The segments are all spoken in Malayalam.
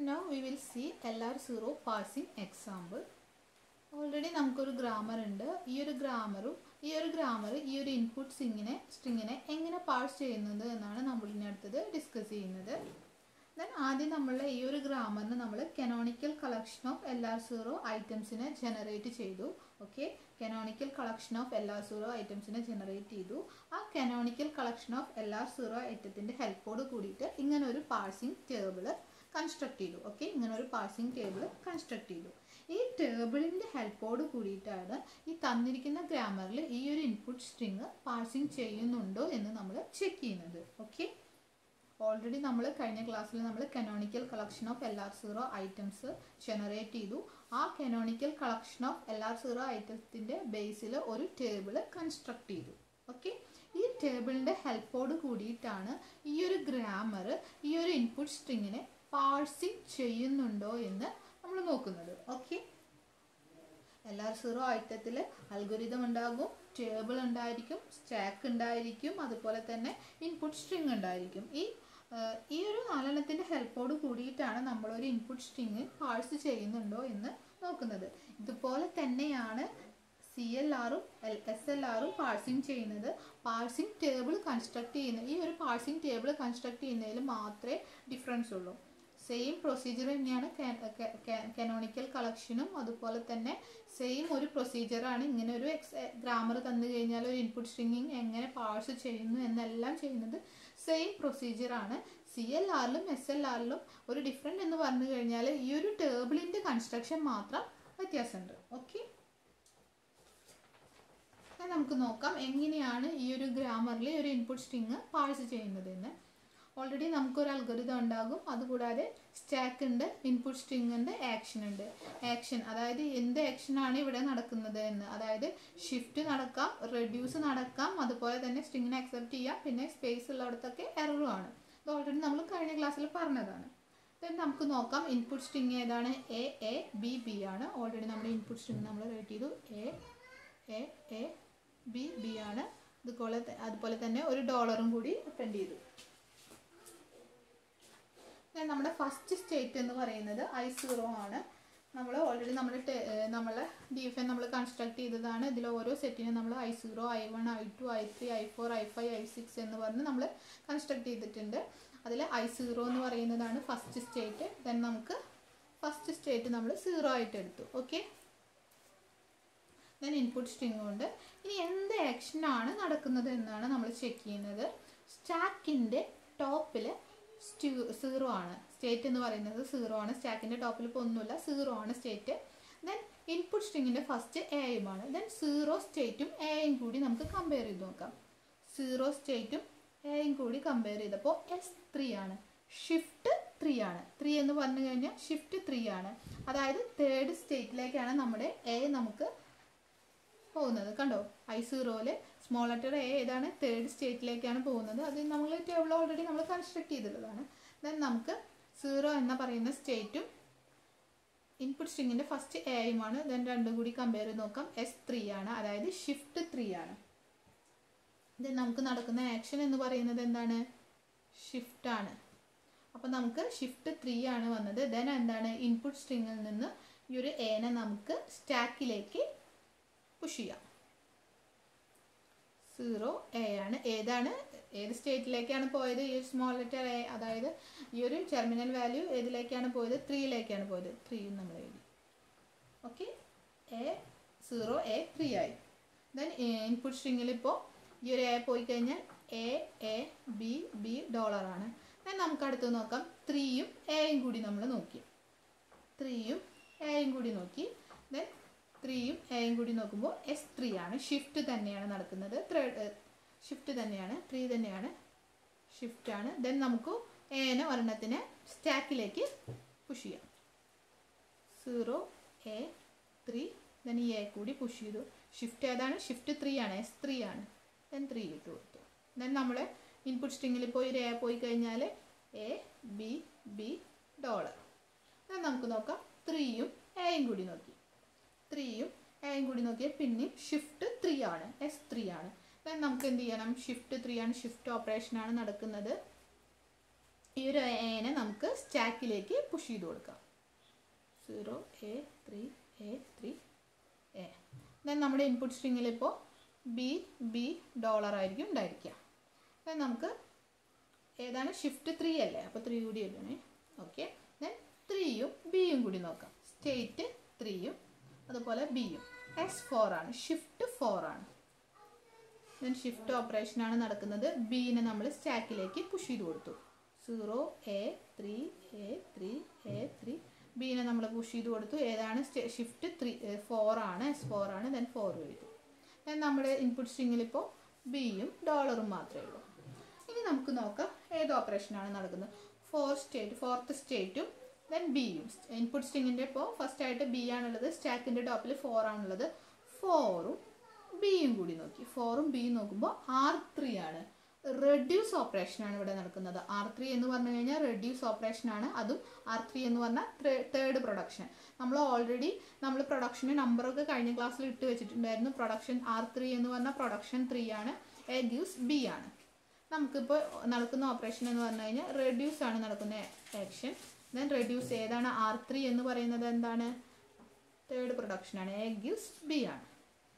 now we will see LR0 parsing example already നമുക്കൊരു ഗ്രാമർ ഉണ്ട് ഈ ഒരു ഗ്രാമറും ഈ ഒരു ഗ്രാമർ ഈ ഒരു ഇൻപുട്ട് സിങ്ങിനെ സ്ട്രിങ്ങിനെ എങ്ങനെ പാഴ്സ് ചെയ്യുന്നത് എന്നാണ് നമ്മൾ ഇനി അടുത്തത് ഡിസ്കസ് ചെയ്യുന്നത് ദെൻ ആദ്യം നമ്മളുടെ ഈ ഒരു ഗ്രാമറിന് നമ്മൾ canonical collection of L R zero ഐറ്റംസിനെ ജനറേറ്റ് ചെയ്തു okay canonical collection of L R zero ഐറ്റംസിനെ ജനറേറ്റ് ചെയ്തു ആ canonical collection of L R zero ഐറ്റത്തിൻ്റെ ഹെൽപ്പോട് കൂടിയിട്ട് ഇങ്ങനെ ഒരു പാഴ്സിംഗ് ടേബിൾ കൺസ്ട്രക്ട് ചെയ്തു ഓക്കെ ഇങ്ങനെ ഒരു പാഴ്സിംഗ് ടേബിൾ കൺസ്ട്രക്ട് ചെയ്തു ഈ ടേബിളിൻ്റെ ഹെൽപ്പോട് കൂടിയിട്ടാണ് ഈ തന്നിരിക്കുന്ന ഗ്രാമറിൽ ഈ ഒരു ഇൻപുട്ട് സ്ട്രിങ് പാഴ്സിംഗ് ചെയ്യുന്നുണ്ടോ എന്ന് നമ്മൾ ചെക്ക് ചെയ്യുന്നത് ഓക്കെ ഓൾറെഡി നമ്മൾ കഴിഞ്ഞ ക്ലാസ്സിൽ നമ്മൾ canonical collection of L R zero items generate ചെയ്തു ആ canonical collection of L R zero ഐറ്റത്തിൻ്റെ ബേസിൽ ഒരു ടേബിൾ കൺസ്ട്രക്ട് ചെയ്തു ഓക്കെ ഈ ടേബിളിൻ്റെ ഹെൽപ്പോട് കൂടിയിട്ടാണ് ഈ ഒരു ഗ്രാമർ ഈ ഒരു ഇൻപുട്ട് സ്ട്രിങ്ങിനെ പാഴ്സിങ് ചെയ്യുന്നുണ്ടോ എന്ന് നമ്മൾ നോക്കുന്നത് ഓക്കെ എൽ ആർ സീറോ ഐറ്റത്തിൽ അൽഗുരിതം ഉണ്ടാകും ടേബിൾ ഉണ്ടായിരിക്കും സ്റ്റാക്ക് ഉണ്ടായിരിക്കും അതുപോലെ തന്നെ ഇൻപുട്ട് സ്ട്രിങ് ഉണ്ടായിരിക്കും ഈ ഈ ഒരു നാലെണ്ണത്തിൻ്റെ ഹെൽപ്പോട് കൂടിയിട്ടാണ് നമ്മളൊരു ഇൻപുട്ട് സ്ട്രിങ് പാഴ്സ് ചെയ്യുന്നുണ്ടോ എന്ന് നോക്കുന്നത് ഇതുപോലെ തന്നെയാണ് സി എൽ ആറും എൽ എസ് എൽ ആറും പാഴ്സിങ് ചെയ്യുന്നത് പാഴ്സിങ് ടേബിൾ കൺസ്ട്രക്ട് ചെയ്യുന്ന ഈ ഒരു പാഴ്സിങ് ടേബിൾ കൺസ്ട്രക്ട് ചെയ്യുന്നതിൽ മാത്രമേ ഡിഫറൻസ് ഉള്ളൂ സെയിം പ്രൊസീജിയർ തന്നെയാണ് കനോണിക്കൽ കളക്ഷനും അതുപോലെ തന്നെ സെയിം ഒരു പ്രൊസീജിയറാണ് ഇങ്ങനെ ഒരു എക്സ് ഗ്രാമർ തന്നു കഴിഞ്ഞാൽ ഒരു ഇൻപുട്ട് സ്ട്രിങ്ങിങ് എങ്ങനെ പാഴ്സ് ചെയ്യുന്നു എന്നെല്ലാം ചെയ്യുന്നത് സെയിം പ്രൊസീജിയറാണ് സി എൽ ആറിലും എസ് എൽ ആറിലും ഒരു ഡിഫറെൻ്റ് എന്ന് പറഞ്ഞു കഴിഞ്ഞാൽ ഈ ഒരു ടേബിളിൻ്റെ കൺസ്ട്രക്ഷൻ മാത്രം വ്യത്യാസമുണ്ട് ഓക്കെ നമുക്ക് നോക്കാം എങ്ങനെയാണ് ഈ ഒരു ഗ്രാമറിൽ ഒരു ഇൻപുട്ട് സ്ട്രിങ് പാഴ്സ് ചെയ്യുന്നത് എന്ന് ഓൾറെഡി നമുക്കൊരു അൽഗോരിതം ഉണ്ടാകും അതുകൂടാതെ സ്റ്റാക്ക് ഉണ്ട് ഇൻപുട്ട് സ്ട്രിങ് ഉണ്ട് ആക്ഷൻ ഉണ്ട് ആക്ഷൻ അതായത് എന്ത് ആക്ഷനാണ് ഇവിടെ നടക്കുന്നത് എന്ന് അതായത് ഷിഫ്റ്റ് നടക്കാം റെഡ്യൂസ് നടക്കാം അതുപോലെ തന്നെ സ്ട്രിങ്ങിനെ അക്സെപ്റ്റ് ചെയ്യാം പിന്നെ സ്പേസ് ഉള്ളിടത്തൊക്കെ എററും ആണ് ഇത് ഓൾറെഡി നമ്മൾ കഴിഞ്ഞ ക്ലാസ്സിൽ പറഞ്ഞതാണ് ദെൻ നമുക്ക് നോക്കാം ഇൻപുട്ട് സ്ട്രിങ് ഏതാണ് എ എ ബി ബി ആണ് ഓൾറെഡി നമ്മുടെ ഇൻപുട്ട് സ്ട്രിങ് നമ്മൾ റേറ്റ് ചെയ്തു A A A B B ആണ് അതുപോലെ അതുപോലെ തന്നെ ഒരു ഡോളറും കൂടി അറ്റൻഡ് ചെയ്തു നമ്മുടെ ഫസ്റ്റ് സ്റ്റേറ്റ് എന്ന് പറയുന്നത് ഐ സീറോ ആണ് നമ്മൾ ഓൾറെഡി നമ്മൾ നമ്മൾ ഡി എഫ് എൻ നമ്മൾ കൺസ്ട്രക്ട് ചെയ്തതാണ് ഇതിൽ ഓരോ സെറ്റിനും നമ്മൾ I zero I one I two I three I four I five I six എന്ന് പറഞ്ഞ് നമ്മൾ കൺസ്ട്രക്ട് ചെയ്തിട്ടുണ്ട് അതിൽ ഐ സീറോ എന്ന് പറയുന്നതാണ് ഫസ്റ്റ് സ്റ്റേറ്റ് ദെൻ നമുക്ക് ഫസ്റ്റ് സ്റ്റേറ്റ് നമ്മൾ സീറോ ആയിട്ട് എടുത്തു ഓക്കെ ദെൻ ഇൻപുട്ട് സ്ട്രിങ് കൊണ്ട് ഇനി എന്ത് ആക്ഷനാണ് നടക്കുന്നത് എന്നാണ് നമ്മൾ ചെക്ക് ചെയ്യുന്നത് സ്റ്റാക്കിൻ്റെ ടോപ്പിൽ സ്റ്റൂ സീറോ ആണ് സ്റ്റേറ്റ് എന്ന് പറയുന്നത് സീറോ ആണ് സ്റ്റാക്കിൻ്റെ ടോപ്പിൽ ഇപ്പോൾ ഒന്നുമില്ല സീറോ ആണ് സ്റ്റേറ്റ് ദെൻ ഇൻപുട്ട് സ്ട്രിങ്ങിൻ്റെ ഫസ്റ്റ് എയുമാണ് ദെൻ സീറോ സ്റ്റേറ്റും എയും കൂടി നമുക്ക് കമ്പയർ ചെയ്ത് നോക്കാം സീറോ സ്റ്റേറ്റും എയും കൂടി കമ്പയർ ചെയ്തപ്പോൾ എസ് ത്രീ ആണ് ഷിഫ്റ്റ് ത്രീ ആണ് ത്രീ എന്ന് പറഞ്ഞു കഴിഞ്ഞാൽ ഷിഫ്റ്റ് ത്രീ ആണ് അതായത് തേർഡ് സ്റ്റേറ്റിലേക്കാണ് നമ്മുടെ എ നമുക്ക് പോകുന്നത് കണ്ടോ ഐ സീറോയിൽ സ്മോൾ ലെറ്റർ എ ഏതാണ് തേർഡ് സ്റ്റേറ്റിലേക്കാണ് പോകുന്നത് അത് നമ്മൾ ടേബിൾ ഓൾറെഡി നമ്മൾ കൺസ്ട്രക്ട് ചെയ്തിട്ടുള്ളതാണ് ദെൻ നമുക്ക് സീറോ എന്ന പറയുന്ന സ്റ്റേറ്റും ഇൻപുട്ട് സ്ട്രിങ്ങിൻ്റെ ഫസ്റ്റ് എയുമാണ് ദെൻ രണ്ടും കൂടി കമ്പയർ ചെയ്ത് നോക്കാം എസ് ത്രീ ആണ് അതായത് ഷിഫ്റ്റ് ത്രീ ആണ് ദെൻ നമുക്ക് നടക്കുന്ന ആക്ഷൻ എന്ന് പറയുന്നത് എന്താണ് ഷിഫ്റ്റ് ആണ് അപ്പോൾ നമുക്ക് ഷിഫ്റ്റ് ത്രീ ആണ് വന്നത് ദെൻ എന്താണ് ഇൻപുട്ട് സ്ട്രിങ്ങിൽ നിന്ന് ഈ ഒരു എനെ നമുക്ക് സ്റ്റാക്കിലേക്ക് പുഷ് ചെയ്യാം സീറോ എ ആണ് ഏതാണ് ഏത് സ്റ്റേറ്റിലേക്കാണ് പോയത് ഈ ഒരു സ്മോൾ ലെറ്റർ എ അതായത് ഈ ഒരു ടെർമിനൽ വാല്യൂ ഏതിലേക്കാണ് പോയത് ത്രീയിലേക്കാണ് പോയത് ത്രീയും നമ്മൾ എഴുതി okay A zero A three ആയി ദെൻ ഇൻപുട്ട് സ്ട്രിങ്ങിൽ ഇപ്പോൾ ഈ ഒരു എ പോയി കഴിഞ്ഞാൽ എ എ ബി ബി ഡോളറാണ് ദെൻ നമുക്ക് അടുത്ത് നോക്കാം ത്രീയും എയും കൂടി നമ്മൾ നോക്കി ത്രീയും എയും കൂടി നോക്കി ദെൻ ത്രീയും എയും കൂടി നോക്കുമ്പോൾ എസ് ത്രീ ആണ് ഷിഫ്റ്റ് തന്നെയാണ് നടക്കുന്നത് ത്രെഡ് ഷിഫ്റ്റ് തന്നെയാണ് ത്രീ തന്നെയാണ് ഷിഫ്റ്റ് ആണ് ദെൻ നമുക്ക് എനെ ഒരെണ്ണത്തിനെ സ്റ്റാക്കിലേക്ക് പുഷ് ചെയ്യാം സീറോ എ ത്രീ ദെൻ ഈ എ കൂടി പുഷ് ചെയ്തു ഷിഫ്റ്റ് ഏതാണ് ഷിഫ്റ്റ് ത്രീ ആണ് എസ് ത്രീ ആണ് ദെൻ ത്രീ ഇട്ട് കൊടുത്തു ദെൻ നമ്മൾ ഇൻപുട്ട് സ്ട്രിങ്ങിൽ പോയി ഒരു എ പോയി കഴിഞ്ഞാൽ A B B dollar then നമുക്ക് നോക്കാം ത്രീയും എയും കൂടി നോക്കി ത്രീയും എയും കൂടി നോക്കിയാൽ പിന്നെയും ഷിഫ്റ്റ് ത്രീ ആണ് എസ് ത്രീ ആണ് ദെൻ നമുക്ക് എന്ത് ചെയ്യണം ഷിഫ്റ്റ് ത്രീ ആണ് ഷിഫ്റ്റ് ഓപ്പറേഷൻ ആണ് നടക്കുന്നത് ഈ ഒരു എനെ നമുക്ക് സ്റ്റാക്കിലേക്ക് പുഷ് ചെയ്ത് കൊടുക്കാം zero A three A three A then നമ്മുടെ ഇൻപുട്ട് സ്ട്രിങ്ങിൽ ഇപ്പോൾ ബി ബി ഡോളർ ആയിരിക്കും ഉണ്ടായിരിക്കുക ദെൻ നമുക്ക് ഏതാണ് ഷിഫ്റ്റ് ത്രീ അല്ലേ അപ്പോൾ ത്രീ കൂടി എഴുതണേ ഓക്കെ ദെൻ ത്രീയും ബിയും കൂടി നോക്കാം സ്റ്റേറ്റ് ത്രീയും അതുപോലെ ബിയും എസ് ഫോർ ആണ് ഷിഫ്റ്റ് ഫോർ ആണ് ദെൻ ഷിഫ്റ്റ് ഓപ്പറേഷൻ ആണ് നടക്കുന്നത് ബീനെ നമ്മൾ സ്റ്റാക്കിലേക്ക് പുഷ് ചെയ്ത് കൊടുത്തു zero A three A three A three ബീനെ നമ്മൾ പുഷ് ചെയ്ത് കൊടുത്തു ഏതാണ് ഷിഫ്റ്റ് ത്രീ ഫോർ ആണ് എസ് ഫോർ ആണ് ദെൻ ഫോർ എഴുതി ദെൻ നമ്മുടെ ഇൻപുട്ട് സ്ട്രിങ്ങിൽ ഇപ്പോൾ ബിയും ഡോളറും മാത്രമേ ഉള്ളൂ ഇനി നമുക്ക് നോക്കാം ഏത് ഓപ്പറേഷനാണ് നടക്കുന്നത് ഫോർ സ്റ്റേറ്റ് ഫോർത്ത് സ്റ്റേറ്റും ദെൻ ബിയും ഇൻപുട്ട് സ്ട്രിങ്ങിൻ്റെ ഇപ്പോൾ ഫസ്റ്റ് ആയിട്ട് ബി ആണുള്ളത് സ്റ്റാക്കിൻ്റെ ടോപ്പിൽ ഫോർ ആണുള്ളത് ഫോറും ബിയും കൂടി നോക്കി ഫോറും ബിയും നോക്കുമ്പോൾ ആർ ത്രീ ആണ് റെഡ്യൂസ് ഓപ്പറേഷൻ ആണ് ഇവിടെ നടക്കുന്നത് ആർ ത്രീ എന്ന് പറഞ്ഞു കഴിഞ്ഞാൽ റെഡ്യൂസ് ഓപ്പറേഷൻ ആണ് അതും ആർ ത്രീ എന്ന് പറഞ്ഞാൽ തേർഡ് പ്രൊഡക്ഷൻ നമ്മൾ ഓൾറെഡി നമ്മൾ പ്രൊഡക്ഷന് നമ്പറൊക്കെ കഴിഞ്ഞ ക്ലാസ്സിൽ ഇട്ട് വെച്ചിട്ടുണ്ടായിരുന്നു പ്രൊഡക്ഷൻ ആർ ത്രീ എന്ന് പറഞ്ഞാൽ പ്രൊഡക്ഷൻ ത്രീ ആണ് എ ഗീവ്സ് ബി ആണ് നമുക്കിപ്പോൾ നടക്കുന്ന ഓപ്പറേഷൻ എന്ന് പറഞ്ഞു കഴിഞ്ഞാൽ റെഡ്യൂസ് ആണ് നടക്കുന്ന ആക്ഷൻ ദെൻ റെഡ്യൂസ് ഏതാണ് ആർ ത്രീ എന്ന് പറയുന്നത് എന്താണ് തേർഡ് പ്രൊഡക്ഷൻ ആണ് എ ഗീവ്സ് ബി ആണ്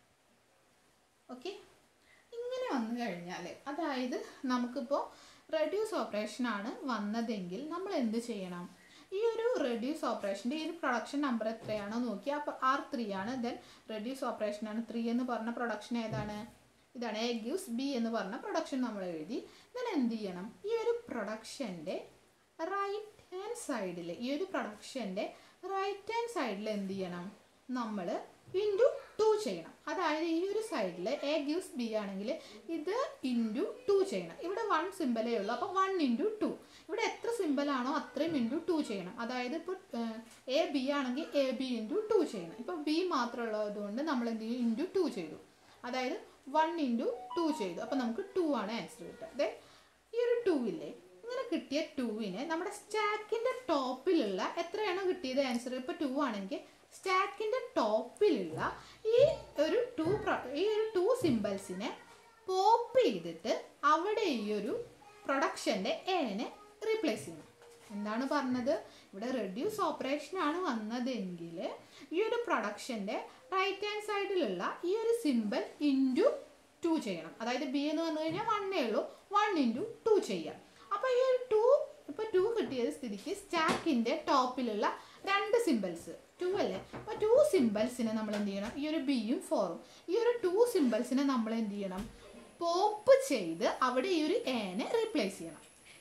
ഓക്കെ ഇങ്ങനെ വന്നു കഴിഞ്ഞാൽ അതായത് നമുക്കിപ്പോൾ റെഡ്യൂസ് ഓപ്പറേഷൻ ആണ് വന്നതെങ്കിൽ നമ്മൾ എന്ത് ചെയ്യണം ഈ ഒരു റെഡ്യൂസ് ഓപ്പറേഷൻ്റെ ഈ ഒരു പ്രൊഡക്ഷൻ നമ്പർ എത്രയാണോ നോക്കി അപ്പോൾ ആർ ത്രീ ആണ് ദെൻ റെഡ്യൂസ് ഓപ്പറേഷൻ ആണ് ത്രീ എന്ന് പറഞ്ഞ പ്രൊഡക്ഷൻ ഏതാണ് ഇതാണ് എ ഗിവ്സ് ബി എന്ന് പറഞ്ഞ പ്രൊഡക്ഷൻ നമ്മൾ എഴുതി ദെൻ എന്ത് ചെയ്യണം ഈ ഒരു പ്രൊഡക്ഷൻ്റെ റൈറ്റ് ഹാൻഡ് സൈഡിൽ ഈ ഒരു പ്രൊഡക്ഷൻ്റെ റൈറ്റ് ഹാൻഡ് സൈഡിൽ എന്ത് ചെയ്യണം നമ്മൾ ഇൻറ്റു ടു ചെയ്യണം അതായത് ഈ ഒരു സൈഡിൽ എ ഗിവ്സ് ബി ആണെങ്കിൽ ഇത് ഇൻറ്റു ടു ചെയ്യണം ഇവിടെ വൺ സിമ്പലേ ഉള്ളൂ അപ്പോൾ വൺ ഇൻറ്റു ടു ഇവിടെ എത്ര സിമ്പലാണോ അത്രയും ഇൻറ്റു ടു ചെയ്യണം അതായത് ഇപ്പോൾ എ ബി ആണെങ്കിൽ എ ബി ഇൻറ്റു ടു ചെയ്യണം ഇപ്പോൾ ബി മാത്രമുള്ളതുകൊണ്ട് നമ്മൾ എന്ത് ചെയ്യും ഇൻറ്റു ടു ചെയ്തു അതായത് വൺ ഇൻറ്റു ടു ചെയ്തു അപ്പോൾ നമുക്ക് ടു ആണ് ആൻസർ കിട്ടുക ദെൻ ഈ ഒരു ടു ഇല്ലേ ഇങ്ങനെ കിട്ടിയ ടൂവിനെ നമ്മുടെ സ്റ്റാക്കിൻ്റെ ടോപ്പിലുള്ള എത്രയാണോ കിട്ടിയത് ആൻസർ ഇപ്പോൾ ടു ആണെങ്കിൽ സ്റ്റാക്കിൻ്റെ ടോപ്പിലുള്ള ഈ ഒരു ടു ഈ ഒരു ടു സിമ്പിൾസിനെ പോപ്പ് ചെയ്തിട്ട് അവിടെ ഈ ഒരു പ്രൊഡക്ഷൻ്റെ എനെ റീപ്ലേസ് ചെയ്യണം എന്താണ് പറഞ്ഞത് ഇവിടെ റെഡ്യൂസ് ഓപ്പറേഷൻ ആണ് വന്നതെങ്കിൽ ഈ ഒരു പ്രൊഡക്ഷൻ്റെ റൈറ്റ് ഹാൻഡ് സൈഡിലുള്ള ഈ ഒരു സിമ്പിൾ ഇൻറ്റു ടു ചെയ്യണം അതായത് ബി എന്ന് പറഞ്ഞു കഴിഞ്ഞാൽ വണ്ണേ ഉള്ളൂ വൺ ഇൻറ്റു ടു ചെയ്യാം അപ്പോൾ ഈ ഒരു ടു ഇപ്പോൾ ടു കിട്ടിയത് സ്ഥിതിക്ക് സ്റ്റാക്കിൻ്റെ ടോപ്പിലുള്ള രണ്ട് സിമ്പിൾസ് ടു അല്ലേ അപ്പോൾ ടു സിമ്പിൾസിനെ നമ്മൾ എന്ത് ചെയ്യണം ഈ ഒരു ബിയും ഫോറും ഈ ഒരു ടു സിമ്പിൾസിനെ നമ്മൾ എന്ത് ചെയ്യണം പോപ്പ് ചെയ്ത് അവിടെ ഈ ഒരു എനെ റീപ്ലേസ് ചെയ്യണം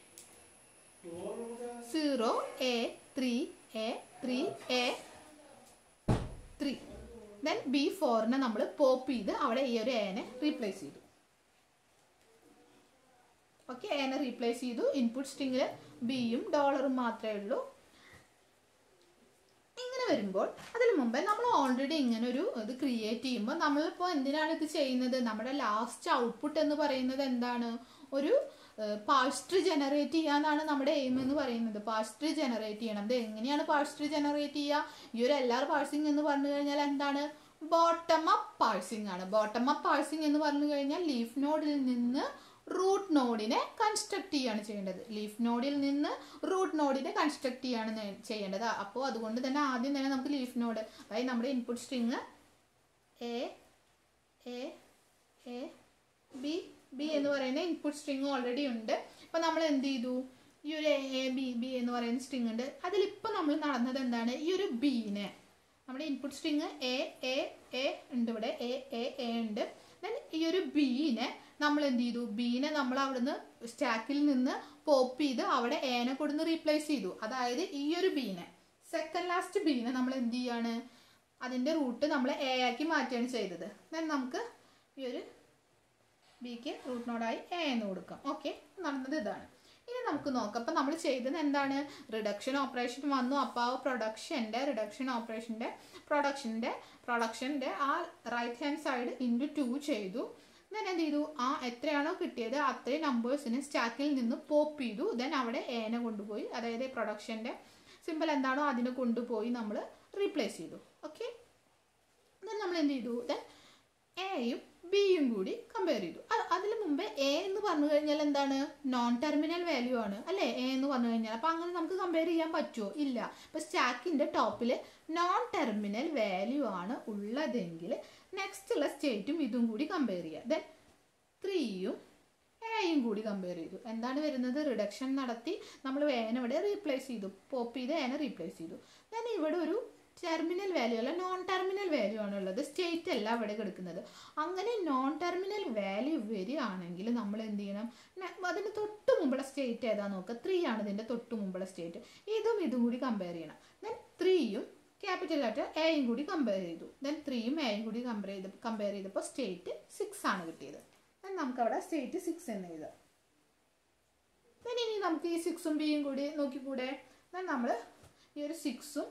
zero A three A three A three then B ഫോറിനെ നമ്മൾ പോപ്പ് ചെയ്ത് അവിടെ ഈ ഒരു എനെ റീപ്ലേസ് ചെയ്തു ഓക്കെ എനെ റീപ്ലേസ് ചെയ്തു ഇൻപുട്ട് സ്ട്രിങ്ങിൽ ബിയും ഡോളറും മാത്രമേ ഉള്ളൂ ഇങ്ങനെ വരുമ്പോൾ അതിന് മുമ്പേ നമ്മൾ ഓൾറെഡി ഇങ്ങനെ ഒരു ഇത് ക്രിയേറ്റ് ചെയ്യുമ്പോൾ നമ്മളിപ്പോൾ എന്തിനാണ് ഇത് ചെയ്യുന്നത് നമ്മുടെ ലാസ്റ്റ് ഔട്ട്പുട്ട് എന്ന് പറയുന്നത് എന്താണ് ഒരു പാഴ്സ്ട്രി ജനറേറ്റ് ചെയ്യാന്നാണ് നമ്മുടെ എയിം എന്ന് പറയുന്നത് പാഴ്സ്ട്രി ജനറേറ്റ് ചെയ്യണം അത് എങ്ങനെയാണ് പാഴ്സ്ട്രി ജനറേറ്റ് ചെയ്യുക ഈ ഒരു എല്ലാർ പാഴ്സിങ് എന്ന് പറഞ്ഞു കഴിഞ്ഞാൽ എന്താണ് ബോട്ടം അപ്പ് പാഴ്സിങ് ആണ് ബോട്ടം അപ്പ് പാഴ്സിങ് എന്ന് പറഞ്ഞു കഴിഞ്ഞാൽ ലീഫ് നോഡിൽ നിന്ന് റൂട്ട് നോഡിനെ കൺസ്ട്രക്ട് ചെയ്യാണ് ചെയ്യേണ്ടത് ലീഫ് നോഡിൽ നിന്ന് റൂട്ട് നോഡിനെ കൺസ്ട്രക്ട് ചെയ്യാണ് നേ- ചെയ്യേണ്ടത് അപ്പോൾ അതുകൊണ്ട് തന്നെ ആദ്യം തന്നെ നമുക്ക് ലീഫ് നോഡ് അതായത് നമ്മുടെ input string A A A B B എന്ന് പറയുന്ന ഇൻപുട്ട് സ്ട്രിങ് ഓൾറെഡി ഉണ്ട് അപ്പോൾ നമ്മൾ എന്ത് ചെയ്തു ഈ ഒരു എ ബി ബി എന്ന് പറയുന്ന സ്ട്രിങ് ഉണ്ട് അതിലിപ്പോൾ നമ്മൾ നടന്നത് എന്താണ് ഈ ഒരു ബീനെ നമ്മുടെ input string A A A ഉണ്ട് ഇവിടെ എ എ എ ഉണ്ട് ദെൻ ഈ ഒരു ബീനെ നമ്മൾ എന്ത് ചെയ്തു ബീനെ നമ്മൾ അവിടുന്ന് സ്റ്റാക്കിൽ നിന്ന് പോപ്പ് ചെയ്ത് അവിടെ എനെ കൊടുന്ന് റീപ്ലേസ് ചെയ്തു അതായത് ഈ ഒരു ബീനെ സെക്കൻഡ് ലാസ്റ്റ് ബീനെ നമ്മൾ എന്ത് ചെയ്യാണ് അതിൻ്റെ റൂട്ട് നമ്മൾ എ ആക്കി മാറ്റുകയാണ് ചെയ്തത് ദെൻ നമുക്ക് ഈ ഒരു ബിക്ക് റൂട്ട് നോഡായി എ എന്ന് കൊടുക്കാം ഓക്കെ നടന്നത് ഇതാണ് ഇനി നമുക്ക് നോക്കാം അപ്പം നമ്മൾ ചെയ്തത് എന്താണ് റിഡക്ഷൻ ഓപ്പറേഷൻ വന്നു അപ്പോൾ ആ പ്രൊഡക്ഷൻ്റെ റിഡക്ഷൻ ഓപ്പറേഷൻ്റെ പ്രൊഡക്ഷൻ്റെ പ്രൊഡക്ഷൻ്റെ ആ right hand side into two ചെയ്തു ദെൻ എന്ത് ചെയ്തു ആ എത്രയാണോ കിട്ടിയത് അത്രയും നമ്പേഴ്സിനെ സ്റ്റാക്കിൽ നിന്ന് പോപ്പ് ചെയ്തു ദെൻ അവിടെ എനെ കൊണ്ടുപോയി അതായത് പ്രൊഡക്ഷൻ്റെ സിമ്പിൾ എന്താണോ അതിനെ കൊണ്ടുപോയി നമ്മൾ റീപ്ലേസ് ചെയ്തു ഓക്കെ ദെൻ നമ്മൾ എന്ത് ചെയ്തു ദെൻ എയും ബിയും കൂടി കമ്പയർ ചെയ്തു അതിന് മുമ്പേ എ എന്ന് പറഞ്ഞു കഴിഞ്ഞാൽ എന്താണ് നോൺ ടെർമിനൽ വാല്യൂ ആണ് അല്ലേ എ എന്ന് പറഞ്ഞു കഴിഞ്ഞാൽ അപ്പം അങ്ങനെ നമുക്ക് കമ്പയർ ചെയ്യാൻ പറ്റുമോ ഇല്ല അപ്പം സ്റ്റാക്കിൻ്റെ ടോപ്പിൽ നോൺ ടെർമിനൽ വാല്യൂ ആണ് ഉള്ളതെങ്കിൽ നെക്സ്റ്റ് ഉള്ള സ്റ്റേറ്റും ഇതും കൂടി കമ്പയർ ചെയ്യുക ദെൻ ത്രീയും എയും കൂടി കമ്പയർ ചെയ്തു എന്താണ് വരുന്നത് റിഡക്ഷൻ നടത്തി നമ്മൾ വേനെ ഇവിടെ റീപ്ലേസ് ചെയ്തു പോപ്പ് ചെയ്ത് ഏനെ റീപ്ലേസ് ചെയ്തു ദെൻ ഇവിടെ ഒരു ടെർമിനൽ വാല്യൂ അല്ല നോൺ ടെർമിനൽ വാല്യൂ ആണ് ഉള്ളത് സ്റ്റേറ്റ് അല്ല ഇവിടെ കിടക്കുന്നത് അങ്ങനെ നോൺ ടെർമിനൽ വാല്യൂ വരികയാണെങ്കിൽ നമ്മൾ എന്ത് ചെയ്യണം അതിന് തൊട്ട് മുമ്പുള്ള സ്റ്റേറ്റ് ഏതാ നോക്കുക ത്രീ ആണ് ഇതിൻ്റെ തൊട്ട് മുമ്പുള്ള സ്റ്റേറ്റ് ഇതും ഇതും കൂടി കമ്പയർ ചെയ്യണം ദെൻ ത്രീയും ക്യാപിറ്റൽ ലെറ്റർ എയും കൂടി കമ്പയർ ചെയ്തു ദെൻ ത്രീയും എയും കൂടി കമ്പയർ ചെയ്ത് കമ്പയർ ചെയ്തപ്പോൾ സ്റ്റേറ്റ് സിക്സ് ആണ് കിട്ടിയത് ദെൻ നമുക്കവിടെ സ്റ്റേറ്റ് സിക്സ് എന്ന് എഴുതാം ദെൻ ഇനി നമുക്ക് ഈ സിക്സും ബിയും കൂടി നോക്കിക്കൂടെ ദെൻ നമ്മൾ ഈ ഒരു സിക്സും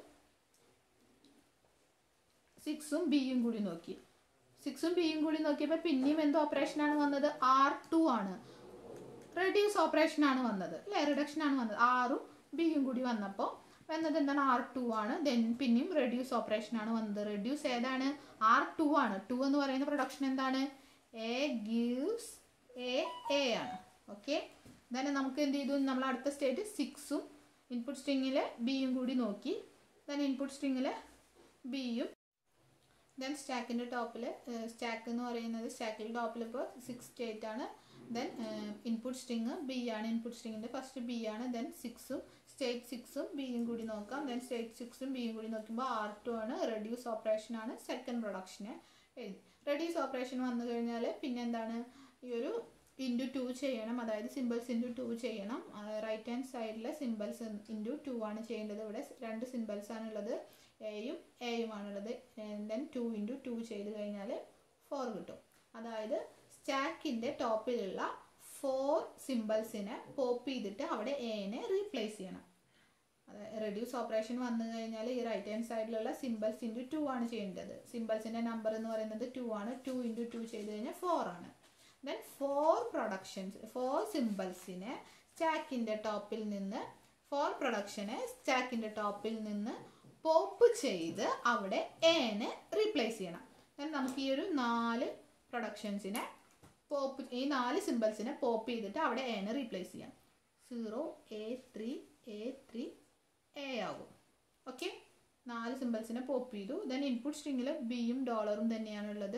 സിക്സും ബിയും കൂടി നോക്കി സിക്സും ബിയും കൂടി നോക്കിയപ്പോൾ പിന്നെയും എന്ത് ഓപ്പറേഷനാണ് വന്നത് ആർ ടു ആണ് റെഡ്യൂസ് ഓപ്പറേഷൻ ആണ് വന്നത് അല്ലേ റിഡക്ഷൻ ആണ് വന്നത് ആറും ബിയും കൂടി വന്നപ്പോൾ വന്നത് എന്താണ് ആർ ടു ആണ് ദെൻ പിന്നെയും റെഡ്യൂസ് ഓപ്പറേഷൻ ആണ് വന്നത് റെഡ്യൂസ് ഏതാണ് ആർ ടു ആണ് ടു എന്ന് പറയുന്ന പ്രൊഡക്ഷൻ എന്താണ് എ ഗീവ്സ് എ എ ആണ് ഓക്കെ ദെൻ നമുക്ക് എന്ത് ചെയ്തു നമ്മൾ അടുത്ത സ്റ്റേറ്റ് സിക്സും ഇൻപുട്ട് സ്ട്രിങ്ങിൽ ബിയും കൂടി നോക്കി ദെൻ ഇൻപുട്ട് സ്ട്രിങ്ങിൽ ബിയും ദെൻ സ്റ്റാക്കിൻ്റെ ടോപ്പിൽ സ്റ്റാക്ക് എന്ന് പറയുന്നത് സ്റ്റാക്കിൽ ടോപ്പിൽ ഇപ്പോൾ സിക്സ് സ്റ്റേറ്റ് ആണ് ദെൻ ഇൻപുട്ട് സ്ട്രിങ് ബി ആണ് ഇൻപുട്ട് സ്ട്രിങ്ങിൻ്റെ ഫസ്റ്റ് ബി ആണ് ദെൻ സിക്സും സ്റ്റേറ്റ് സിക്സും ബിയും കൂടി നോക്കാം ദെൻ സ്റ്റേറ്റ് സിക്സും ബിയും കൂടി നോക്കുമ്പോൾ ആർ ടു ആണ് റെഡ്യൂസ് ഓപ്പറേഷൻ ആണ് സെക്കൻഡ് പ്രൊഡക്ഷന് എഴുതി റെഡ്യൂസ് ഓപ്പറേഷൻ വന്നു കഴിഞ്ഞാൽ പിന്നെ എന്താണ് ഈ ഒരു ഇൻറ്റു ടു ചെയ്യണം അതായത് സിമ്പിൾസ് ഇൻറ്റു ടു ചെയ്യണം റൈറ്റ് ഹാൻഡ് സൈഡിലെ സിമ്പിൾസ് ഇൻറ്റു ടു ആണ് ചെയ്യേണ്ടത് ഇവിടെ രണ്ട് സിമ്പിൾസ് ആണുള്ളത് എയും എയും ആണുള്ളത് ദെൻ ടു ഇൻറ്റു ടു ചെയ്ത് കഴിഞ്ഞാൽ ഫോർ കിട്ടും അതായത് സ്റ്റാക്കിൻ്റെ ടോപ്പിലുള്ള ഫോർ സിമ്പിൾസിനെ പോപ്പ് ചെയ്തിട്ട് അവിടെ എനെ റീപ്ലേസ് ചെയ്യണം അതായത് റെഡ്യൂസ് ഓപ്പറേഷൻ വന്നു കഴിഞ്ഞാൽ ഈ റൈറ്റ് ഹാൻഡ് സൈഡിലുള്ള സിമ്പിൾസ് ഇൻറ്റു ടു ആണ് ചെയ്യേണ്ടത് സിമ്പിൾസിൻ്റെ നമ്പർ എന്ന് പറയുന്നത് ടു ആണ് ടു ഇൻറ്റു ടു ചെയ്ത് കഴിഞ്ഞാൽ ഫോർ ആണ് ദെൻ ഫോർ പ്രൊഡക്ഷൻസ് ഫോർ സിമ്പിൾസിനെ സ്റ്റാക്കിൻ്റെ ടോപ്പിൽ നിന്ന് ഫോർ പ്രൊഡക്ഷനെ സ്റ്റാക്കിൻ്റെ ടോപ്പിൽ നിന്ന് പോപ്പ് ചെയ്ത് അവിടെ എനെ റീപ്ലേസ് ചെയ്യണം ദെൻ നമുക്ക് ഈ ഒരു നാല് പ്രൊഡക്ഷൻസിനെ പോപ്പ് ഈ നാല് സിമ്പിൾസിനെ പോപ്പ് ചെയ്തിട്ട് അവിടെ എനെ റീപ്ലേസ് ചെയ്യാം zero A three A three A ആകും ഓക്കെ നാല് സിമ്പിൾസിനെ പോപ്പ് ചെയ്തു ദെൻ ഇൻപുട്ട് സ്ട്രിങ്ങിൽ ബിയും ഡോളറും തന്നെയാണുള്ളത്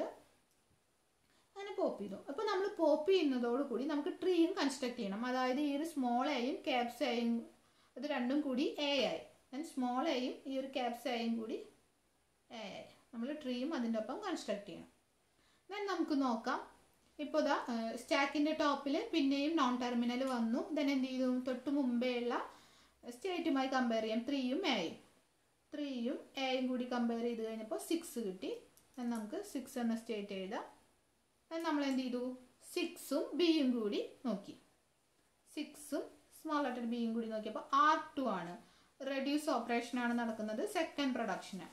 അങ്ങനെ പോപ്പ് ചെയ്തു അപ്പോൾ നമ്മൾ പോപ്പ് ചെയ്യുന്നതോടുകൂടി നമുക്ക് ട്രീയും കൺസ്ട്രക്ട് ചെയ്യണം അതായത് ഈ ഒരു സ്മോൾ എയും ക്യാപ്സ് എയും ഇത് രണ്ടും കൂടി എ ആയി ദെൻ സ്മോൾ എയും ഈ ഒരു ക്യാപ്സ് എയും കൂടി എ ആയി നമ്മൾ ട്രീയും അതിൻ്റെ ഒപ്പം കൺസ്ട്രക്ട് ചെയ്യണം ദെൻ നമുക്ക് നോക്കാം ഇപ്പോൾ ഇതാ സ്റ്റാക്കിൻ്റെ ടോപ്പിൽ പിന്നെയും നോൺ ടെർമിനൽ വന്നു ദെൻ എന്ത് ചെയ്തു തൊട്ട് മുമ്പേ ഉള്ള സ്റ്റേറ്റുമായി കമ്പയർ ചെയ്യാം ത്രീയും എയും ത്രീയും എയും കൂടി കമ്പയർ ചെയ്ത് കഴിഞ്ഞപ്പോൾ സിക്സ് കിട്ടി ദെൻ നമുക്ക് സിക്സ് എന്ന സ്റ്റേറ്റ് എഴുതാം ദെൻ നമ്മൾ എന്ത് ചെയ്തു സിക്സും ബിയും കൂടി നോക്കി സിക്സും സ്മോൾ ലെറ്റർ ബിയും കൂടി നോക്കിയപ്പോൾ ആർ ടു ആണ് റെഡ്യൂസ് ഓപ്പറേഷൻ ആണ് നടക്കുന്നത് സെക്കൻഡ് പ്രൊഡക്ഷന്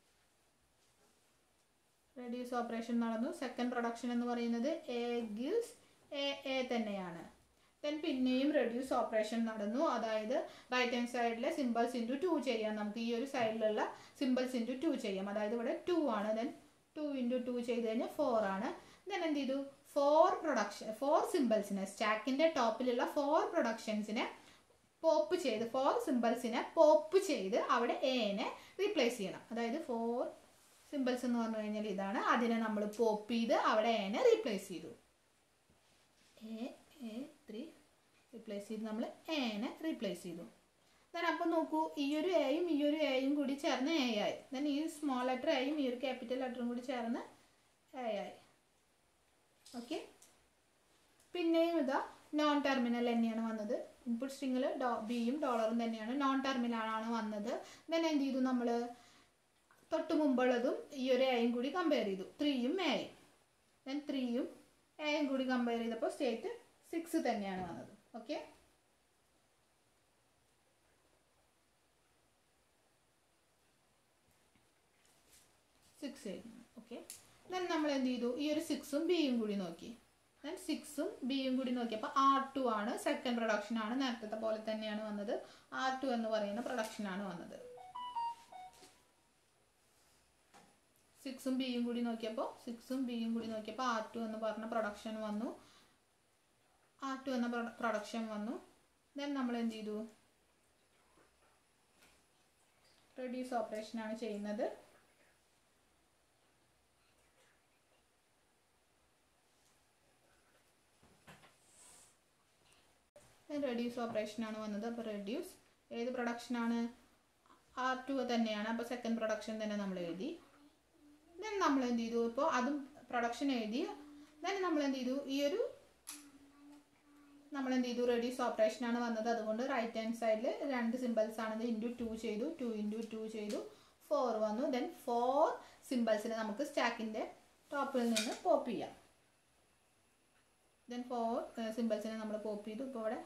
റെഡ്യൂസ് ഓപ്പറേഷൻ നടന്നു സെക്കൻഡ് പ്രൊഡക്ഷൻ എന്ന് പറയുന്നത് എ ഗിവ്സ് എ എ തന്നെയാണ് ദെൻ പിന്നെയും റെഡ്യൂസ് ഓപ്പറേഷൻ നടന്നു അതായത് റൈറ്റ് ഹാൻഡ് സൈഡിലെ സിമ്പിൾസ് ഇൻറ്റു ടു ചെയ്യാം നമുക്ക് ഈ ഒരു സൈഡിലുള്ള സിമ്പിൾസ് ഇൻറ്റു ടു ചെയ്യാം അതായത് ഇവിടെ ടു ആണ് ദെൻ ടു ഇൻറ്റു ടു ചെയ്ത് കഴിഞ്ഞാൽ ഫോർ ആണ് ദെൻ എന്ത് ചെയ്തു ഫോർ പ്രൊഡക്ഷൻ ഫോർ സിമ്പിൾസിനെ സ്റ്റാക്കിൻ്റെ ടോപ്പിലുള്ള ഫോർ പ്രൊഡക്ഷൻസിനെ പോപ്പ് ചെയ്ത് ഫോർ സിമ്പിൾസിനെ പോപ്പ് ചെയ്ത് അവിടെ എനെ റീപ്ലേസ് ചെയ്യണം അതായത് ഫോർ സിമ്പിൾസ് എന്ന് പറഞ്ഞു കഴിഞ്ഞാൽ ഇതാണ് അതിനെ നമ്മൾ പോപ്പ് ചെയ്ത് അവിടെ എനെ റീപ്ലേസ് ചെയ്തു എ എ ത്രീ റീപ്ലേസ് ചെയ്ത് നമ്മൾ എനെ റീപ്ലേസ് ചെയ്തു ദെൻ അപ്പോൾ നോക്കൂ ഈ ഒരു എയും ഈ ഒരു എയും കൂടി ചേർന്ന് എ ആയി ദെൻ ഈ സ്മോൾ ലെറ്റർ എയും ഈ ഒരു ക്യാപിറ്റൽ ലെറ്ററും കൂടി ചേർന്ന് എ ആയി ഓക്കെ പിന്നെയും ഇതാ നോൺ ടെർമിനൽ തന്നെയാണ് വന്നത് ഇൻപുട്ട് സ്ട്രിങ്ങിൽ ഡോ ബിയും ഡോളറും തന്നെയാണ് നോൺ ടെർമിനലാണ് വന്നത് ദെൻ എന്ത് ചെയ്തു നമ്മൾ തൊട്ട് മുമ്പുള്ളതും ഈ ഒരു എയും കൂടി കമ്പയർ ചെയ്തു ത്രീയും എയും ദെൻ ത്രീയും എയും കൂടി കമ്പയർ ചെയ്തപ്പോൾ സ്റ്റേറ്റ് സിക്സ് തന്നെയാണ് വന്നത് ഓക്കെ സിക്സ് എഴുതുന്നു ഓക്കെ ദെൻ നമ്മൾ എന്ത് ചെയ്തു ഈ ഒരു സിക്സും ബിയും കൂടി നോക്കി ദെൻ സിക്സും ബിയും കൂടി നോക്കിയപ്പോൾ ആർ ടു ആണ് സെക്കൻഡ് പ്രൊഡക്ഷൻ ആണ് നേരത്തെ പോലെ തന്നെയാണ് വന്നത് ആർ ടു എന്ന് പറയുന്ന പ്രൊഡക്ഷൻ ആണ് വന്നത് സിക്സും ബിയും കൂടി നോക്കിയപ്പോൾ സിക്സും ബിയും കൂടി നോക്കിയപ്പോൾ ആർ ടു എന്ന് പറഞ്ഞ പ്രൊഡക്ഷൻ വന്നു ആർ ടു എന്ന പ്രൊഡക്ഷൻ വന്നു ദെൻ നമ്മൾ എന്ത് ചെയ്തു റെഡ്യൂസ് ഓപ്പറേഷനാണ് ചെയ്യുന്നത് റെഡ്യൂസ് ഓപ്പറേഷനാണ് വന്നത് അപ്പോൾ റെഡ്യൂസ് ഏത് പ്രൊഡക്ഷനാണ് ആർ ടു തന്നെയാണ് അപ്പോൾ സെക്കൻഡ് പ്രൊഡക്ഷൻ തന്നെ നമ്മൾ എഴുതി ദെൻ നമ്മൾ എന്ത് ചെയ്തു ഇപ്പോൾ അതും പ്രൊഡക്ഷൻ എഴുതി ദെൻ നമ്മൾ എന്ത് ചെയ്തു ഈ ഒരു നമ്മൾ എന്ത് ചെയ്തു റെഡ്യൂസ് ഓപ്പറേഷൻ ആണ് വന്നത് അതുകൊണ്ട് റൈറ്റ് ഹാൻഡ് സൈഡിൽ രണ്ട് സിമ്പിൾസ് ആണത് ഇൻറ്റു ടു ചെയ്തു ടു ഇൻറ്റു ടു ചെയ്തു ഫോർ വന്നു ദെൻ ഫോർ സിമ്പിൾസിനെ നമുക്ക് സ്റ്റാക്കിൻ്റെ ടോപ്പിൽ നിന്ന് പോപ്പ് ചെയ്യാം ദെൻ ഫോർ സിമ്പിൾസിനെ നമ്മൾ പോപ്പ് ചെയ്തു ഇപ്പോൾ ഇവിടെ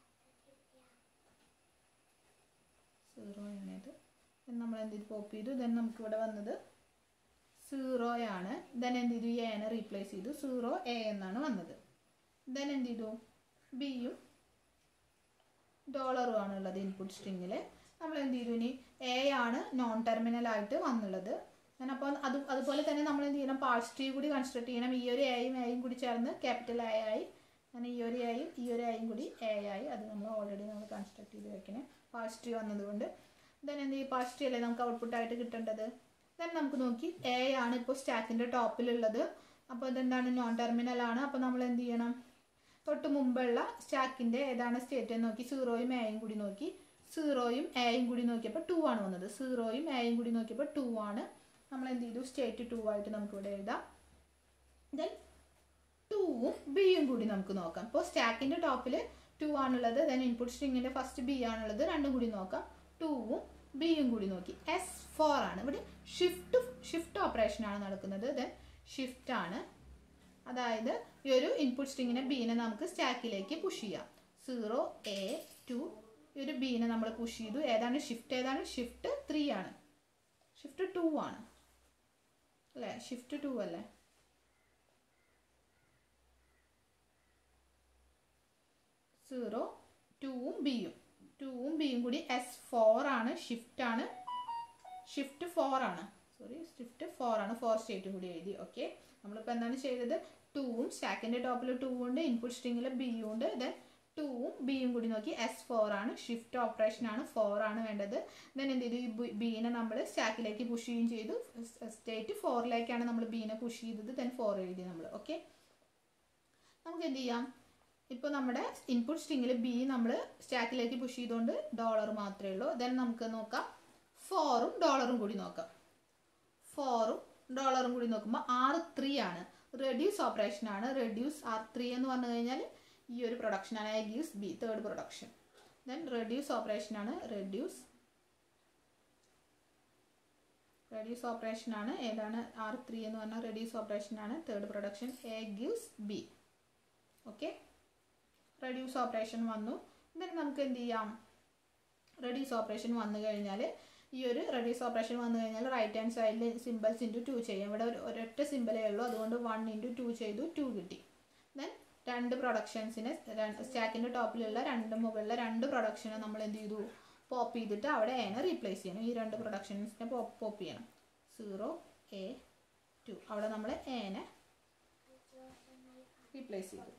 സീറോ ആണ് ഇത് ദെൻ നമ്മൾ എന്ത് ചെയ്തു പോപ്പ് ചെയ്തു ദെൻ നമുക്ക് ഇവിടെ വന്നത് സീറോയാണ് ദെൻ എന്ത് ചെയ്തു എനെ റീപ്ലേസ് ചെയ്തു സീറോ എ എന്നാണ് വന്നത് ദെൻ എന്ത് ചെയ്തു ബിയും ഡോളറും ആണ് ഉള്ളത് ഇൻപുട്ട് സ്ട്രിങ്ങിൽ നമ്മൾ എന്ത് ചെയ്തു ഇനി എ ആണ് നോൺ ടെർമിനൽ ആയിട്ട് വന്നുള്ളത് ഞാൻ അപ്പോൾ അത് അതുപോലെ തന്നെ നമ്മൾ എന്ത് ചെയ്യണം പാർട്സ് ട്രീ കൂടി കൺസ്ട്രക്ട് ചെയ്യണം ഈ ഒരു എയും എയും കൂടി ചേർന്ന് ക്യാപിറ്റൽ എ ആയി അങ്ങനെ ഈ ഒരു എയും ഈ ഒരു എയും കൂടി എ ആയി അത് നമ്മൾ ഓൾറെഡി നമ്മൾ കൺസ്ട്രക്ട് ചെയ്ത് വെക്കണേ പാർട്സ് ട്രീ വന്നതുകൊണ്ട് ദെൻ എന്ത് ചെയ്യും പാർട്സ് ട്രീ അല്ലേ നമുക്ക് ഔട്ട്പുട്ട് ആയിട്ട് കിട്ടേണ്ടത് ദെൻ നമുക്ക് നോക്കി എ ആണ് ഇപ്പോൾ സ്റ്റാക്കിൻ്റെ ടോപ്പിലുള്ളത് അപ്പോൾ ഇതെന്താണ് നോൺ ടെർമിനൽ ആണ് അപ്പോൾ നമ്മൾ എന്ത് ചെയ്യണം തൊട്ട് മുമ്പുള്ള സ്റ്റാക്കിൻ്റെ ഏതാണ് സ്റ്റേറ്റ് എന്ന് നോക്കി സീറോയും എയും കൂടി നോക്കി സീറോയും എയും കൂടി നോക്കിയപ്പോൾ ടു ആണ് വന്നത് സീറോയും എയും കൂടി നോക്കിയപ്പോൾ ടു ആണ് നമ്മൾ എന്ത് ചെയ്തു സ്റ്റേറ്റ് ടു ആയിട്ട് നമുക്ക് ഇവിടെ എഴുതാം ദെൻ ടൂവും ബിയും കൂടി നമുക്ക് നോക്കാം ഇപ്പോൾ സ്റ്റാക്കിൻ്റെ ടോപ്പിൽ ടു ആണുള്ളത് ദെൻ ഇൻപുട്ട് സ്ട്രിങ്ങിൻ്റെ ഫസ്റ്റ് ബി ആണുള്ളത് രണ്ടും കൂടി നോക്കാം ടൂവും ബിയും കൂടി നോക്കി എസ് ഫോർ ആണ് ഇവിടെ ഷിഫ്റ്റ് ഷിഫ്റ്റ് ഓപ്പറേഷൻ ആണ് നടക്കുന്നത് ദെൻ ഷിഫ്റ്റ് ആണ് അതായത് ഈ ഒരു ഇൻപുട്ട് സ്ട്രിങ്ങിനെ ബീനെ നമുക്ക് സ്റ്റാക്കിലേക്ക് പുഷ് ചെയ്യാം സീറോ എ ടു ഈ ഒരു ബീനെ നമ്മൾ പുഷ് ചെയ്തു ഏതാണ് ഷിഫ്റ്റ് ഏതാണ് ഷിഫ്റ്റ് ത്രീ ആണ് ഷിഫ്റ്റ് ടു ആണ് അല്ലേ ഷിഫ്റ്റ് ടു അല്ലേ സീറോ ടൂവും ബിയും ടൂവും ബിയും കൂടി എസ് ഫോർ ആണ് ഷിഫ്റ്റ് ആണ് ഷിഫ്റ്റ് ഫോർ ആണ് സോറി ഷിഫ്റ്റ് ഫോർ ആണ് ഫോർ സ്റ്റേറ്റും കൂടി എഴുതി ഓക്കെ നമ്മളിപ്പോൾ എന്താണ് ചെയ്തത് ടൂവും സ്റ്റാക്കിൻ്റെ ടോപ്പിൽ ടൂ ഉണ്ട് ഇൻപുട്ട് സ്ട്രിങ്ങിൽ ബിയും ഉണ്ട് ദെൻ ടൂവും ബിയും കൂടി നോക്കി എസ് ഫോർ ആണ് ഷിഫ്റ്റ് ഓപ്പറേഷൻ ആണ് ഫോർ ആണ് വേണ്ടത് ദെൻ എന്ത് ചെയ്തു ഈ ബീനെ നമ്മൾ സ്റ്റാക്കിലേക്ക് പുഷ് ചെയ്യുകയും ചെയ്തു സ്റ്റേറ്റ് ഫോറിലേക്കാണ് നമ്മൾ ബീനെ പുഷ് ചെയ്തത് ദെൻ ഫോർ എഴുതി നമ്മൾ ഓക്കെ നമുക്ക് എന്ത് ചെയ്യാം ഇപ്പോൾ നമ്മുടെ ഇൻപുട്ട് സ്ട്രിങ്ങിൽ ബി നമ്മൾ സ്റ്റാക്കിലേക്ക് പുഷ് ചെയ്തുകൊണ്ട് ഡോളർ മാത്രമേ ഉള്ളൂ ദെൻ നമുക്ക് നോക്കാം ഫോറും ഡോളറും കൂടി നോക്കാം ഫോറും ഡോളറും കൂടി നോക്കുമ്പോൾ ആർ ത്രീ ആണ് റെഡ്യൂസ് ഓപ്പറേഷൻ ആണ് റെഡ്യൂസ് ആർ ത്രീ എന്ന് പറഞ്ഞു കഴിഞ്ഞാൽ ഈ ഒരു പ്രൊഡക്ഷൻ ആണ് I gives B third production then reduce operation ആണ് റെഡ്യൂസ് റെഡ്യൂസ് ഓപ്പറേഷൻ ആണ് ഏതാണ് ആർ ത്രീ എന്ന് പറഞ്ഞാൽ റെഡ്യൂസ് ഓപ്പറേഷൻ ആണ് third production A gives B okay reduce operation വന്നു ദെൻ നമുക്ക് എന്ത് ചെയ്യാം റെഡ്യൂസ് ഓപ്പറേഷൻ വന്നു കഴിഞ്ഞാൽ ഈ ഒരു റെഡ്യൂസ് ഓപ്പറേഷൻ വന്നു കഴിഞ്ഞാൽ റൈറ്റ് ഹാൻഡ് സൈഡിൽ സിമ്പിൾസ് ഇൻറ്റു ടു ചെയ്യാം ഇവിടെ ഒരു ഒരൊറ്റ സിമ്പിളേ ഉള്ളൂ അതുകൊണ്ട് വൺ ഇൻറ്റു ടു ചെയ്തു ടു കിട്ടി ദെൻ രണ്ട് പ്രൊഡക്ഷൻസിനെ സ്റ്റാക്കിൻ്റെ ടോപ്പിലുള്ള രണ്ട് മുകളിലെ രണ്ട് പ്രൊഡക്ഷനെ നമ്മൾ എന്ത് ചെയ്തു പോപ്പ് ചെയ്തിട്ട് അവിടെ എനെ റീപ്ലേസ് ചെയ്യണം ഈ രണ്ട് പ്രൊഡക്ഷൻസിനെ പോപ്പ് പോപ്പ് ചെയ്യണം സീറോ എ ടു അവിടെ നമ്മൾ എനെ റീപ്ലേസ് ചെയ്തു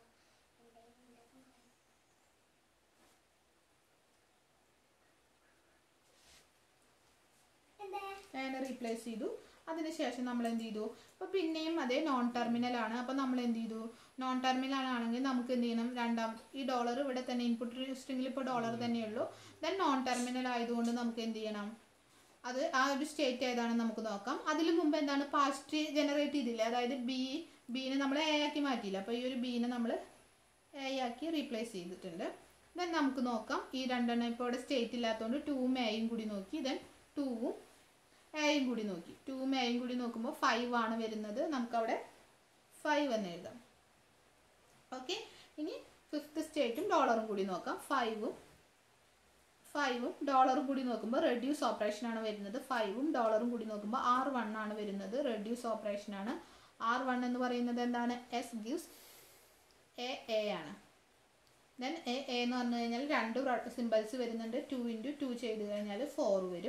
ഞാൻ റീപ്ലേസ് ചെയ്തു അതിനുശേഷം നമ്മൾ എന്ത് ചെയ്തു അപ്പോൾ പിന്നെയും അതേ നോൺ ടെർമിനൽ ആണ് അപ്പോൾ നമ്മൾ എന്ത് ചെയ്തു നോൺ ടെർമിനൽ ആണെങ്കിൽ നമുക്ക് എന്ത് ചെയ്യണം രണ്ടാം ഈ ഡോളർ ഇവിടെ തന്നെ ഇൻപുട്ട് സ്ട്രിങ്ങിൽ ഇപ്പോൾ ഡോളർ തന്നെയുള്ളൂ ദെൻ നോൺ ടെർമിനൽ ആയതുകൊണ്ട് നമുക്ക് എന്ത് ചെയ്യണം അത് ആ ഒരു സ്റ്റേറ്റ് ഏതാണെന്ന് നമുക്ക് നോക്കാം അതിന് മുമ്പ് എന്താണ് പാസ്റ്റ് ജനറേറ്റ് ചെയ്തില്ലേ അതായത് ബി ബീനെ നമ്മൾ എ ആക്കി മാറ്റിയില്ല അപ്പോൾ ഈ ഒരു ബീനെ നമ്മൾ എ ആക്കി റീപ്ലേസ് ചെയ്തിട്ടുണ്ട് ദെൻ നമുക്ക് നോക്കാം ഈ രണ്ടെണ്ണം ഇപ്പോൾ ഇവിടെ സ്റ്റേറ്റ് ഇല്ലാത്തതുകൊണ്ട് ടൂവും എയും കൂടി നോക്കി ദെൻ ടൂവും എയും കൂടി നോക്കി ടൂവും എയും കൂടി നോക്കുമ്പോൾ ഫൈവ് ആണ് വരുന്നത് നമുക്കവിടെ ഫൈവ് എന്ന് എഴുതാം ഓക്കെ ഇനി ഫിഫ്ത്ത് സ്റ്റേറ്റും ഡോളറും കൂടി നോക്കാം ഫൈവും ഫൈവും ഡോളറും കൂടി നോക്കുമ്പോൾ റെഡ്യൂസ് ഓപ്പറേഷൻ ആണ് വരുന്നത് ഫൈവും ഡോളറും കൂടി നോക്കുമ്പോൾ ആർ വൺ ആണ് വരുന്നത് റെഡ്യൂസ് ഓപ്പറേഷൻ ആണ് ആർ വൺ എന്ന് പറയുന്നത് എന്താണ് എസ് ഗിവ്സ് എ എ ആണ് ദെൻ എ എ എന്ന് പറഞ്ഞു കഴിഞ്ഞാൽ രണ്ട് സിമ്പിൾസ് വരുന്നുണ്ട് ടു ഇൻറ്റു ടു ചെയ്ത് കഴിഞ്ഞാൽ ഫോർ വരും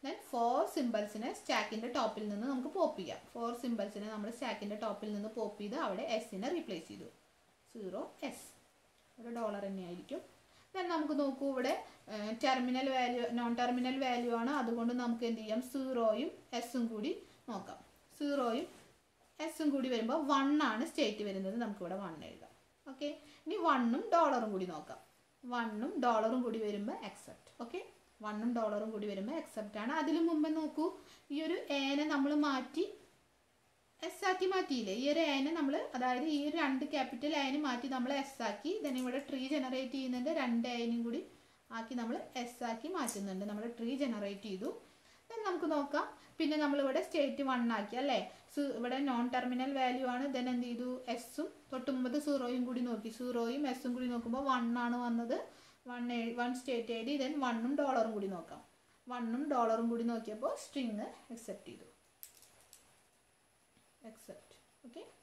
ദെൻ ഫോർ സിമ്പിൾസിനെ സ്റ്റാക്കിൻ്റെ ടോപ്പിൽ നിന്ന് നമുക്ക് പോപ്പ് ചെയ്യാം ഫോർ സിമ്പിൾസിനെ നമ്മൾ സ്റ്റാക്കിൻ്റെ ടോപ്പിൽ നിന്ന് പോപ്പ് ചെയ്ത് അവിടെ എസിനെ റീപ്ലേസ് ചെയ്തു സീറോ എസ് ഒരു ഡോളർ തന്നെയായിരിക്കും ദെൻ നമുക്ക് നോക്കൂ ഇവിടെ terminal value non terminal value ആണ് അതുകൊണ്ട് നമുക്ക് എന്ത് ചെയ്യാം സീറോയും എസും കൂടി നോക്കാം സീറോയും എസും കൂടി വരുമ്പോൾ വൺ ആണ് സ്റ്റേറ്റ് വരുന്നത് നമുക്കിവിടെ വൺ എഴുതാം ഓക്കെ ഇനി വണ്ണും ഡോളറും കൂടി നോക്കാം വണ്ണും ഡോളറും കൂടി വരുമ്പോൾ അക്സെപ്റ്റ് ഓക്കെ വണ്ണും ഡോളറും കൂടി വരുമ്പോൾ അക്സെപ്റ്റ് ആണ് അതിനു മുമ്പ് നോക്കൂ ഈ ഒരു ഏനെ നമ്മൾ മാറ്റി എസ് ആക്കി മാറ്റിയില്ലേ ഈ ഒരു ഏനെ നമ്മൾ അതായത് ഈ ഒരു രണ്ട് ക്യാപിറ്റൽ ഏനെ മാറ്റി നമ്മൾ എസ് ആക്കി then ഇവിടെ ട്രീ ജനറേറ്റ് ചെയ്യുന്നുണ്ട് രണ്ട് ഏനും കൂടി ആക്കി നമ്മൾ എസ് ആക്കി മാറ്റുന്നുണ്ട് നമ്മൾ ട്രീ ജനറേറ്റ് ചെയ്തു then നമുക്ക് നോക്കാം പിന്നെ നമ്മളിവിടെ സ്റ്റേറ്റ് വൺ ആക്കി അല്ലേ സു- ഇവിടെ നോൺ ടെർമിനൽ വാല്യൂ ആണ് ദെൻ എന്ത് ചെയ്തു എസും തൊട്ട് മുമ്പത് സീറോയും കൂടി നോക്കി സീറോയും എസും കൂടി നോക്കുമ്പോൾ വൺ ആണ് വന്നത് വൺ വൺ സ്റ്റേറ്റ് എഴുതി ദെൻ വണ്ണും ഡോളറും കൂടി നോക്കാം വണ്ണും ഡോളറും കൂടി നോക്കിയപ്പോൾ സ്ട്രിങ് അക്സെപ്റ്റ് ചെയ്തു accept okay